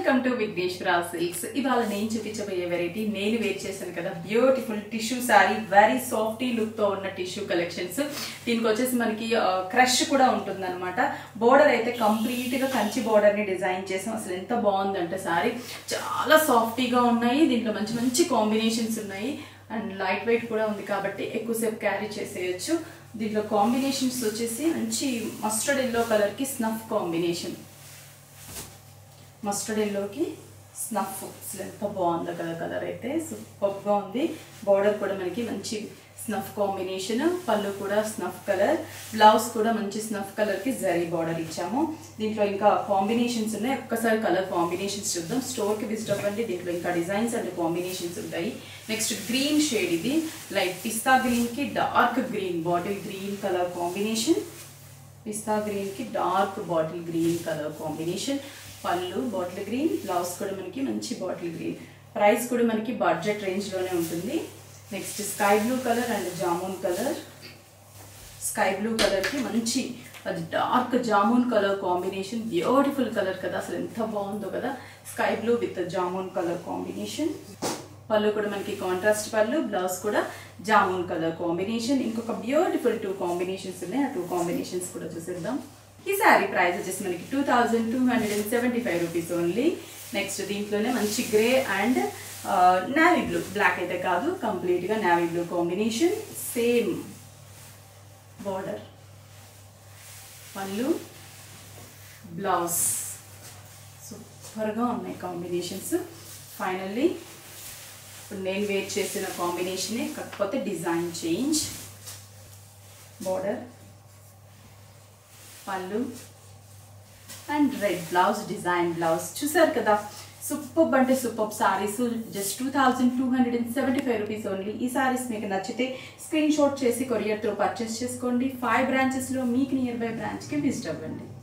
welcome to Vighneshwara silks ఇవాళ నేను చూపించబోయే వెరైటీ నేను వేర్ చేశాను కదా beautiful tissue saree very softy look తో ఉన్న టిష్యూ కలెక్షన్స్ దీనికి వచ్చేసి మనకి క్రష్ కూడా ఉంటుంది అనమాట బోర్డర్ అయితే కంప్లీట్ గా కంచి బోర్డర్ ని డిజైన్ చేసాం అసలు ఎంత బాగుందంటే శారీ చాలా సాఫ్టీగా ఉన్నాయి దీంట్లో మంచి మంచి కాంబినేషన్స్ ఉన్నాయి అండ్ లైట్ వెయిట్ కూడా ఉంది కాబట్టి ఎక్కువసేపు క్యారీ చేసేయచ్చు దీంట్లో కాంబినేషన్స్ వచ్చేసి మంచి మస్టర్డ్ ఎల్లో కలర్ కి స్నఫ్ కాంబినేషన్ మస్టర్డ్ ఎల్లోకి స్నఫ్ అసలు ఎంత బాగుందో కదా కలర్ అయితే సూపర్గా ఉంది బార్డర్ కూడా మనకి మంచి స్నఫ్ కాంబినేషన్ పళ్ళు కూడా స్నఫ్ కలర్ బ్లౌజ్ కూడా మంచి స్నఫ్ కలర్కి జరీ బార్డర్ ఇచ్చాము దీంట్లో ఇంకా కాంబినేషన్స్ ఉన్నాయి ఒక్కసారి కలర్ కాంబినేషన్స్ చూద్దాం స్టోర్కి విజిట్ అవ్వండి దీంట్లో ఇంకా డిజైన్స్ అండ్ కాంబినేషన్స్ ఉంటాయి నెక్స్ట్ గ్రీన్ షేడ్ ఇది లైట్ పిస్తా గ్రీన్కి dark green bottle green colour combination పిస్తా గ్రీన్కి dark bottle green colour combination పళ్ళు బాటిల్ గ్రీన్ బ్లౌజ్ కూడా మనకి మంచి బాటిల్ గ్రీన్ ప్రైస్ కూడా మనకి బడ్జెట్ రేంజ్లోనే ఉంటుంది next sky blue colour and జామున్ కలర్ స్కై బ్లూ కలర్కి మంచి అది డార్క్ జామున్ కలర్ కాంబినేషన్ బ్యూటిఫుల్ కలర్ కదా అసలు ఎంత బాగుందో కదా స్కై బ్లూ విత్ జామున్ కలర్ కాంబినేషన్ పళ్ళు కూడా మనకి కాంట్రాస్ట్ పళ్ళు బ్లౌజ్ కూడా జామున్ కలర్ కాంబినేషన్ ఇంకొక బ్యూటిఫుల్ టూ కాంబినేషన్స్ ఉన్నాయి ఆ టూ కాంబినేషన్స్ కూడా చూసేద్దాం ఈ శారీ ప్రైస్ వచ్చేసి మనకి two thousand two hundred and seventy five rupees only next దీంట్లోనే మంచి grey and navy blue black అయితే కాదు కంప్లీట్గా navy blue combination same border పళ్ళు బ్లౌజ్ సూపర్గా ఉన్నాయి కాంబినేషన్స్ ఫైనల్లీ ఇప్పుడు నేను వేర్ చేసిన కాంబినేషనే కాకపోతే డిజైన్ చేంజ్ బార్డర్ పళ్ళు and red blouse design blouse చూసారు కదా సూపర్ అంటే super sarees just two thousand two hundred and seventy five rupees only ఈ సారీస్ మీకు నచ్చితే స్క్రీన్ షాట్ చేసి కొరియర్తో పర్చేస్ చేసుకోండి ఫైవ్ బ్రాంచెస్లో మీకు నియర్ బై బ్రాంచ్కి విజిట్ అవ్వండి